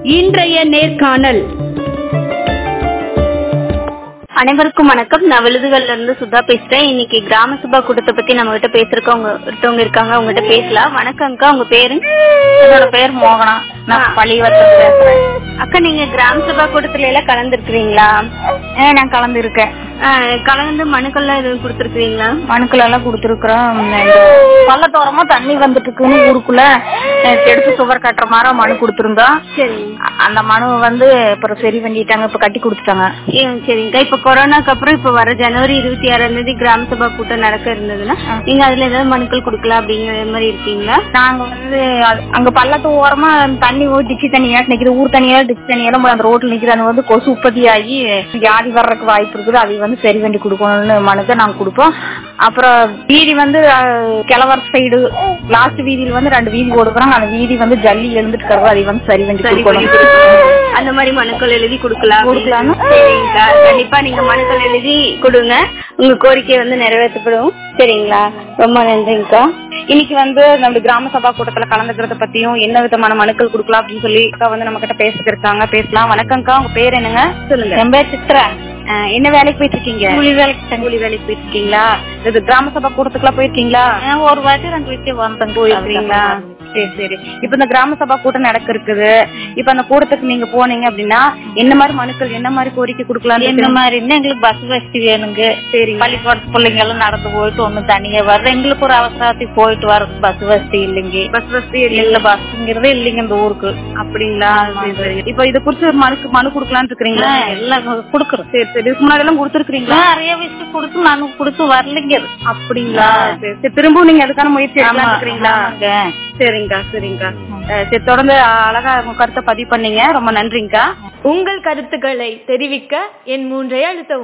இன்றைய நேர்காணல் அனைவருக்கும் வணக்கம் நான் விழுதுகள்ல இருந்து சுதா பேசுறேன் இன்னைக்கு கிராம சபா கூட்டத்தை பத்தி நம்ம கிட்ட பேசுறவங்க ஒருத்தவங்க இருக்காங்க அவங்க கிட்ட பேசலாம் வணக்கம்க்கா உங்க பேரு என்னோட பேர் மோகனா நான் பள்ளிவரத்துல பேசுறேன் அக்கா நீங்க கிராம சபா கூட்டத்துல எல்லாம் கலந்துருக்கீங்களா ஏ, நான் கலந்துருக்கேன் கலந்து மனுக்கள்லாம் எதுவும் கொடுத்துருக்கீங்களா மனுக்கள் எல்லாம் கொடுத்துருக்குறோம் பள்ளத்தோரமா தண்ணி வந்துட்டு இருக்குன்னு ஊருக்குள்ள அஹ், எடுத்து சுவர் கட்டுற மாதிரி மனு கொடுத்துருந்தோம் சரி அ- அந்த மனு வந்து அப்புறம் சரி பண்ணிட்டாங்க இப்ப கட்டி கொடுத்துட்டாங்க ஏ, சரிங்கக்கா இப்ப கொரோனாக்கு அப்புறம் இப்ப வர ஜனவரி இருபத்தி ஆறாம் தேதி கிராம சபா கூட்டம் நடக்க இருந்ததுன்னா நீங்க அதுல ஏதாவது மனுக்கள் கொடுக்கலாம் அப்படிங்கிற மாதிரி இருக்கீங்களா நாங்க வந்து அது- அங்க பள்ளத்து ஓரமா தண்ணி ஊ- டிச்சி தண்ணியாட்டு நிக்குது ஊர் தண்ணியா டிச்சி தண்ணியெல்லாம் போய் அந்த ரோட்ல நிக்குது அது வந்து கொசு உற்பத்தி ஆகி வியாதி வர்றதுக்கு வாய்ப்பு இருக்குது அதை வந்து சரி பண்ணி கொடுக்கணும்னு மனுக்க நாங்க கொடுப்போம் அப்புறம் வீதி வந்து அஹ், கிழவர் சைடு லாஸ்ட் வீதியில வந்து ரெண்டு வீதி கொடுக்குறாங்க அந்த வீதி வந்து ஜல்லி எழுந்துட்டு இருக்கிறது அதை வந்து சரி பண்ணி சரி பண்ணி கொடுக்கணும் கொடுக்கணும். அந்த மாதிரி மனுக்கள் எழுதி கொடுக்கலாம் கொடுக்கலாம்னு. சரிங்கக்கா கண்டிப்பா நீங்க மனுக்கள் எழுதி கொடுங்க உங்க கோரிக்கை வந்து நிறைவேற்றப்படும் சரிங்களா ரொம்ப நன்றிங்கக்கா இன்னைக்கு வந்து நம்ம கிராம சபா கூட்டத்துல கலந்துக்கிறத பத்தியும் என்ன விதமான மனுக்கள் கொடுக்கலாம் அப்படின்னு சொல்லி அக்கா வந்து நம்ம கிட்ட பேசிட்டு இருக்காங்க பேசலாம் வணக்கம்க்கா உங்க பேர் என்னங்க சொல்லுங்க என் பேர் சித்ரா அஹ் என்ன வேலைக்கு போயிட்டு இருக்கீங்க கூலி வேலைக்கு கூலி வேலைக்கு போயிட்டு இருக்கீங்களா இது கிராம சபா கூட்டத்துக்குலாம் போயிருக்கீங்களா ஒரு வாட்டி ரெண்டு வீட்டு வந்தேன் போயிருக்கீங்களா சரி சரி இப்ப இந்த கிராம சபா கூட்டம் நடக்க இருக்குது இப்ப அந்த கூட்டத்துக்கு நீங்க போனீங்க அப்படின்னா என்ன மாதிரி மனுக்கள் என்ன மாதிரி கோரிக்கை கொடுக்கலாம் என்ன மாதிரின்னா எங்களுக்கு பஸ் வசதி வேணுங்க சரி பள்ளிக்கூடத்து பிள்ளைங்க எல்லாம் நடந்து போயிட்டு ஒண்ணும் தனியா வர்ற எங்களுக்கு ஒரு அவசரத்துக்கு போயிட்டு வரதுக்கு பஸ் வசதி இல்லைங்க பஸ் வசதி இல்ல பஸ்ங்கிறதே இல்லைங்க இந்த ஊருக்கு அப்படிங்களா சரி சரி இப்ப இத குறிச்சு ஒரு மனு மனு கொடுக்கலாம்னு இருக்கிறீங்களா எல்லாம் கொடுக்குறோம் சரி சரி இதுக்கு முன்னாடி எல்லாம் கொடுத்துருக்கீங்களா நிறைய விஷயம் கொடுத்து மனு கொடுத்து வரலைங்க அது. அப்படிங்களா சரி சரி திரும்பவும் நீங்க அதுக்கான முயற்சி எடுக்கலாம் இருக்கிறீங்களா ஆமாங்க. சரிங்கக்கா சரிங்கக்கா அஹ் சரி தொடர்ந்து அழகா உங்க கருத்தை பதிவு பண்ணீங்க ரொம்ப நன்றிங்கக்கா உங்கள் கருத்துக்களை தெரிவிக்க என் மூன்றை அழுத்தவும்